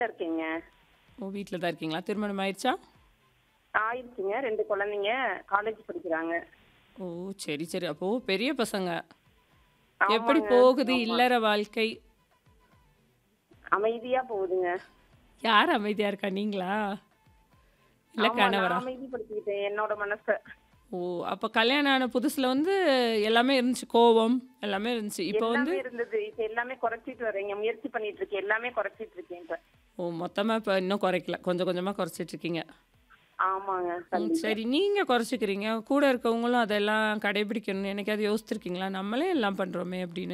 இருக்கேங்க ஓ வீட்டில் தான் இருக்கீங்களா திருமணம் ஆயிடுச்சா ஆயிடுச்சுங்க ரெண்டு குழந்தைங்க காலேஜ் படிக்கிறாங்க ஓ சரி சரி அப்போ பெரிய பசங்க ஆமாங்க, எப்படி போகுது ஆமா. இல்லற வாழ்க்கை அமைதியா போகுதுங்க யார் அமைதியா இருக்கா நீங்களா இல்ல ஆமா, கணவரா நான் அமைதிப்படுத்திக்கிட்டேன் என்னோட மனச ஓ அப்ப கல்யாணம் ஆன புதுசுல வந்து எல்லாமே இருந்துச்சு கோவம் எல்லாமே இருந்துச்சு இப்போ வந்து எல்லாமே இருந்தது இப்ப எல்லாமே குறைச்சிட்டு வரேங்க முயற்சி பண்ணிட்டு இருக்கேன் எல்லாமே குறைச்சிட்டு இருக்கேன் இப்ப ஓ மொத்தமா இப்ப இன்னும் குறைக்கல கொஞ்சம் கொஞ்சமா குறைச்சிட்டு இருக்கீங்க ஆமாங்க ம், கண்டிப்பா. சரி நீங்க குறைச்சிக்கிறீங்க கூட இருக்கவங்களும் அதெல்லாம் கடைபிடிக்கணும்னு என்னைக்காவது யோசிச்சிருக்கீங்களா நம்மளே எல்லாம் பண்றோமே அப்படின்னு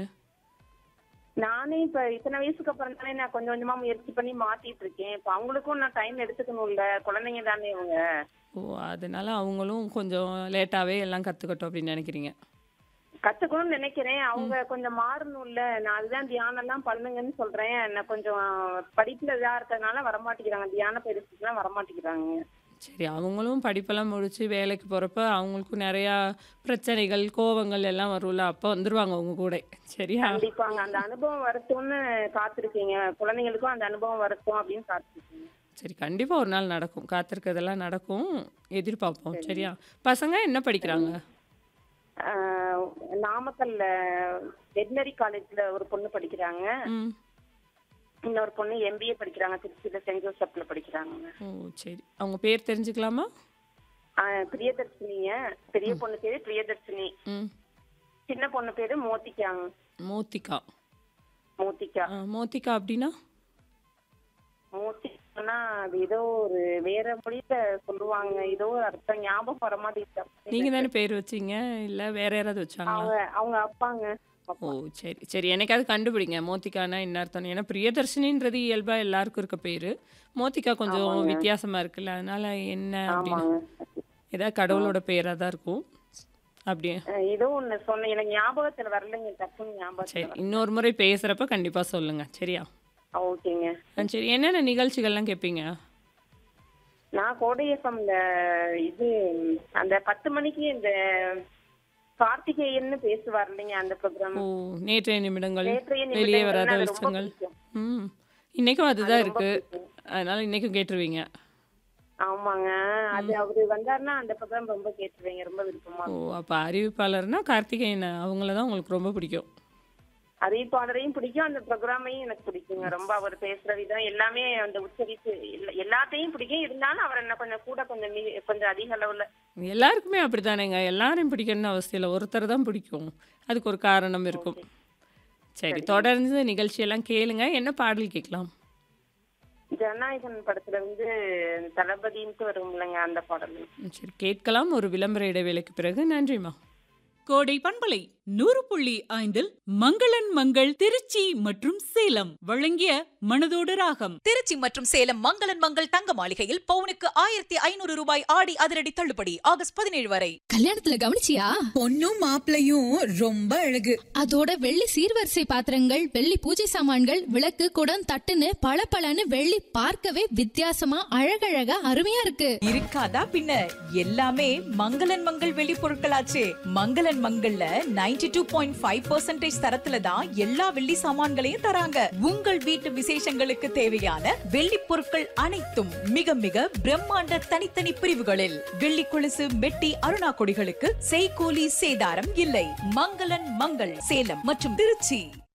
நானே இப்ப இத்தனை வயசுக்கு அப்புறம் தானே நான் கொஞ்சம் கொஞ்சமா முயற்சி பண்ணி மாத்திட்டு இருக்கேன் இப்ப அவங்களுக்கும் நான் டைம் எடுத்துக்கணும்ல குழந்தைங்க தானே இவங்க ஓ அதனால அவங்களும் கொஞ்சம் லேட்டாவே எல்லாம் கத்துக்கட்டும் அப்படின்னு நினைக்கிறீங்க கத்துக்கணும்னு நினைக்கிறேன் அவங்க கொஞ்சம் மாறணும்ல நான் அதுதான் தியானம் எல்லாம் பண்ணுங்கன்னு சொல்றேன் நான் கொஞ்சம் படிப்புல இதா இருக்கறதுனால வரமாட்டேங்கிறாங்க தியான பயிற்சிக்கெல்லாம் வரமாட்டேங்கிறாங்க சரி அவங்களும் படிப்பெல்லாம் முடிச்சு வேலைக்கு போகிறப்ப அவங்களுக்கும் நிறையா பிரச்சனைகள் கோவங்கள் எல்லாம் வரும்ல அப்போ வந்துருவாங்க உங்க கூட சரியா கண்டிப்பாங்க அந்த அனுபவம் வரட்டும்னு காத்திருக்கீங்க குழந்தைங்களுக்கும் அந்த அனுபவம் வரட்டும் அப்படின்னு காத்திருக்கீங்க சரி கண்டிப்பாக ஒரு நாள் நடக்கும் காத்திருக்கிறதெல்லாம் நடக்கும் எதிர்பார்ப்போம் சரியா பசங்க என்ன படிக்கிறாங்க ஆஹ் நாமக்கல்ல வெட்னரி காலேஜ்ல ஒரு பொண்ணு படிக்கிறாங்க ம் இன்னொரு பொண்ணு எம்பிஏ படிக்கிறாங்க திருச்சியில சென்ட் ஜோசப்ல படிக்கிறாங்க ஓ சரி அவங்க பேர் தெரிஞ்சுக்கலாமா ஆஹ் பிரியதர்ஷினிங்க பெரிய பொண்ணு பேரு பிரியதர்ஷினி ம் சின்ன பொண்ணு பேரு மோத்திக்காங்க மோத்திகா மோத்திகா ஆ, மோத்திகா அப்படின்னா மோத்திக்கானா அது ஏதோ ஒரு வேற மொழியில சொல்லுவாங்க ஏதோ ஒரு அர்த்தம் ஞாபகம் வர மாதிரி நீங்கள் தானே பேர் வச்சீங்க இல்லை வேற யாராவது வச்சாங்களா அவங்க அவங்க அப்பாங்க ஓ சரி சரி எனக்காவது கண்டுபிடிங்க மோத்திகானா என்ன அர்த்தம் ஏன்னா பிரியதர்ஷினின்றது இயல்பாக எல்லாருக்கும் இருக்க பேர் மோத்திகா கொஞ்சம் வித்தியாசமா இருக்குல்ல அதனால என்ன அப்படின்னு ஆமாங்க ஏதாவது கடவுளோட பேராக தான் இருக்கும் அப்படியே அஹ் ஏதோ ஒண்ணு சொன்னேன் எனக்கு ஞாபகத்துல வரலைங்க டக்குன்னு ஞாபகத்துல சரி இன்னொரு முறை பேசுகிறப்ப கண்டிப்பாக சொல்லுங்க சரியா வரல. ஓகேங்க ஆ, சரி என்னென்ன நிகழ்ச்சிகள்லாம் கேட்பீங்க நான் கோடை எஃப்எம்ல இது அந்த பத்து மணிக்கு இந்த கார்த்திகேயன்னு பேசுவார் இல்லைங்க அந்த ப்ரோக்ராம் ஓ நேற்றைய நிமிடங்கள் நேற்றைய வெளியே நிமிடங்கள் வராத அது ரொம்ப வெளிச்சங்கள் பிடிக்கும். ம் இன்னைக்கும் அதுதான் ரொம்ப இருக்கு பிடிக்கும். அதனால இன்னைக்கும் கேட்டுருவீங்க ஆமாங்க அது அவரு வந்தாருன்னா அந்த ப்ரோக்ராம் ரொம்ப கேட்டுருவீங்க ரொம்ப விருப்பமா ஓ அப்போ அறிவிப்பாளர்னா கார்த்திகேயன் அவங்கள தான் உங்களுக்கு ரொம்ப பிடிக்கும் அறிவிப்பாளரையும் பிடிக்கும் அந்த ப்ரோக்ராமையும் எனக்கு பிடிக்குங்க ரொம்ப அவர் பேசுற விதம் எல்லாமே அந்த உச்சரிப்பு எல்லா- எல்லாத்தையும் பிடிக்கும் இருந்தாலும் அவர் என்ன கொஞ்சம் கூட கொஞ்சம் மீ- கொஞ்சம் அதிக அளவுல எல்லாருக்குமே அப்படித்தானேங்க எல்லாரையும் பிடிக்கணும்னு அவசியம் இல்லை ஒருத்தர் தான் பிடிக்கும் அதுக்கு ஒரு காரணம் இருக்கும் சரி தொடர்ந்து நிகழ்ச்சியெல்லாம் கேளுங்க என்ன பாடல் கேட்கலாம் ஜனநாயகன் படத்துல வந்து தளபதின்ட்டு வரும் இல்லைங்க அந்த பாடல் ம், சரி கேட்கலாம் ஒரு விளம்பர இடைவேளைக்கு பிறகு நன்றிம்மா கோடை பண்பலை நூறு புள்ளி ஐந்தில் மங்களன் மங்கள் திருச்சி மற்றும் சேலம் வழங்கிய மனதோடு ராகம் திருச்சி மற்றும் சேலம் மங்களன் மங்கள் தங்க மாளிகையில் பவுனுக்கு ஆயிரத்தி ஐநூறு ரூபாய் ஆடி அதிரடி தள்ளுபடி ஆகஸ்ட் பதினேழு வரை கல்யாணத்துல கவனிச்சியா பொண்ணும் மாப்பிளையும் ரொம்ப அழகு அதோட வெள்ளி சீர்வரிசை பாத்திரங்கள் வெள்ளி பூஜை சாமான்கள் விளக்கு குடம் தட்டுன்னு பளபளன்னு வெள்ளி பார்க்கவே வித்தியாசமா அழகழகா அருமையா இருக்கு இருக்காதா பின்ன எல்லாமே மங்களன் மங்கள் வெளி பொருட்களாச்சே மங்களன் மங்கள்ல 92.5% டூ பாயிண்ட் ஃபைவ் தரத்துல தான் எல்லா வெள்ளி சாமான்களையும் தராங்க உங்கள் வீட்டு விசேஷங்களுக்கு தேவையான வெள்ளி பொருட்கள் அனைத்தும் மிக மிக பிரம்மாண்ட தனித்தனி பிரிவுகளில் வெள்ளி கொலுசு மெட்டி அருணா கொடிகளுக்கு செய்கூலி சேதாரம் இல்லை மங்களன் மங்கள் சேலம் மற்றும் திருச்சி